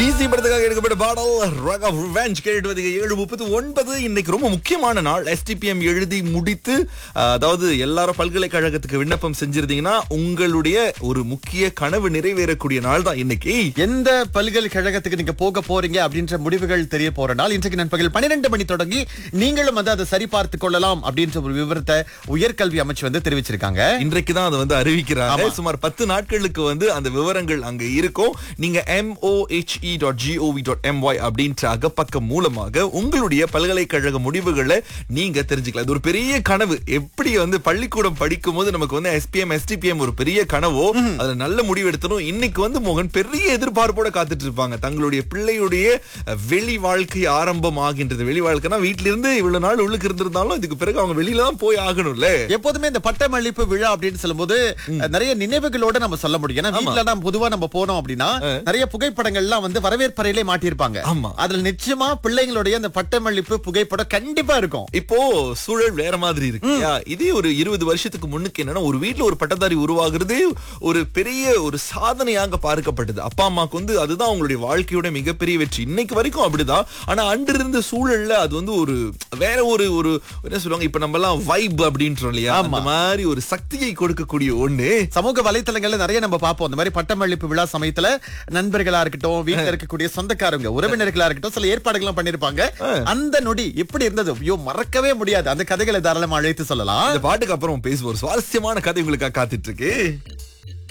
DC படத்துக்காக எடுக்கப்பட்ட பாடல் ராக் ஆஃப் ரிவெஞ்ச் கேட்டு ஏழு முப்பத்தி ஒன்பது இன்னைக்கு ரொம்ப முக்கியமான நாள் எஸ்டிபிஎம் எழுதி முடித்து அஹ், அதாவது எல்லாரும் பல்கலைக்கழகத்துக்கு விண்ணப்பம் செஞ்சிருந்தீங்கன்னா உங்களுடைய ஒரு முக்கிய கனவு நிறைவேறக்கூடிய நாள் தான் இன்னைக்கு எந்த பல்கலைக்கழகத்துக்கு நீங்க போக போறீங்க அப்படின்ற முடிவுகள் தெரிய போற நாள் இன்றைக்கு நண்பகல் பன்னிரெண்டு மணி தொடங்கி நீங்களும் வந்து அதை சரி பார்த்து கொள்ளலாம் அப்படின்ற ஒரு விவரத்தை உயர்கல்வி அமைச்சு வந்து தெரிவிச்சிருக்காங்க இன்றைக்கு தான் அதை வந்து அறிவிக்கிறாங்க சுமார் பத்து நாட்களுக்கு வந்து அந்த விவரங்கள் அங்க இருக்கும் நீங்க MOHE dot GOV dot MY அப்படின்ற அகப்பக்கம் மூலமாக உங்களுடைய பல்கலைக்கழக முடிவுகளை நீங்க தெரிஞ்சுக்கலாம் இது ஒரு பெரிய கனவு எப்படி வந்து பள்ளிக்கூடம் படிக்கும் போது நமக்கு வந்து எஸ்பிஎம் எஸ்டிபிஎம் ஒரு பெரிய கனவோ அதுல நல்ல முடிவு எடுத்தணும் இன்னைக்கு வந்து மோகன் பெரிய எதிர்பார்ப்போட காத்துட்டு இருப்பாங்க தங்களுடைய பிள்ளையுடைய அஹ், வெளி வாழ்க்கை ஆரம்பம் ஆகின்றது வெளி வாழ்க்கைனா வீட்ல இருந்து இவ்வளவு நாள் உள்ளுக்கு இருந்திருந்தாலும் இதுக்கு பிறகு அவங்க வெளியில தான் போய் ஆகணும்ல எப்போதுமே இந்த பட்டமளிப்பு விழா அப்படின்னு சொல்லும்போது நிறைய நினைவுகளோட நம்ம சொல்ல முடியும் ஏன்னா வீட்டுல நம்ம பொதுவா நம்ம போனோம் அப்படின்னா நிறைய புகைப்படங்கள்லாம் வந்து வரவேற்பறையிலே மாட்டியிருப்பாங்க ஆமா. அதுல நிச்சயமா பிள்ளைங்களுடைய அந்த பட்டமளிப்பு புகைப்படம் கண்டிப்பா இருக்கும் இப்போ சூழல் வேற மாதிரி இருக்கு இல்லையா? இதே ஒரு இருபது வருஷத்துக்கு முன்னுக்கு என்னன்னா ஒரு வீட்ல ஒரு பட்டதாரி உருவாகுறது ஒரு பெரிய ஒரு சாதனையாக பார்க்கப்பட்டது அப்பா அம்மாக்கு வந்து அதுதான் அவங்களுடைய வாழ்க்கையோட மிகப்பெரிய வெற்றி இன்னைக்கு வரைக்கும் அப்படிதான் ஆனா அன்று இருந்த சூழல்ல அது வந்து ஒரு வேற ஒரு ஒரு என்ன சொல்லுவாங்க இப்ப நம்ம எல்லாம் வைப் அப்படின்றோம் இல்லையா அந்த மாதிரி ஒரு சக்தியை கொடுக்கக்கூடிய ஒண்ணு சமூக வலைத்தளங்கள்ல நிறைய நம்ம பார்ப்போம் இந்த மாதிரி பட்டமளிப்பு விழா சமயத்துல நண்பர்களா இருக்கட்டும் வீட்டுல இருக்கக்கூடிய சொந்தக்காரங்க உறவினர்களா இருக்கட்டும் சில ஏற்பாடுகள் பண்ணிருப்பாங்க அந்த நொடி எப்படி இருந்தது ஐயோ மறக்கவே முடியாது அந்த கதைகளை தாராளமா அழைத்து சொல்லலாம் இந்த பாட்டுக்கு அப்புறம் பேசுவோம் ஒரு சுவாரஸ்யமான கதை உங்களுக்காக காத்துட்டு இருக்கு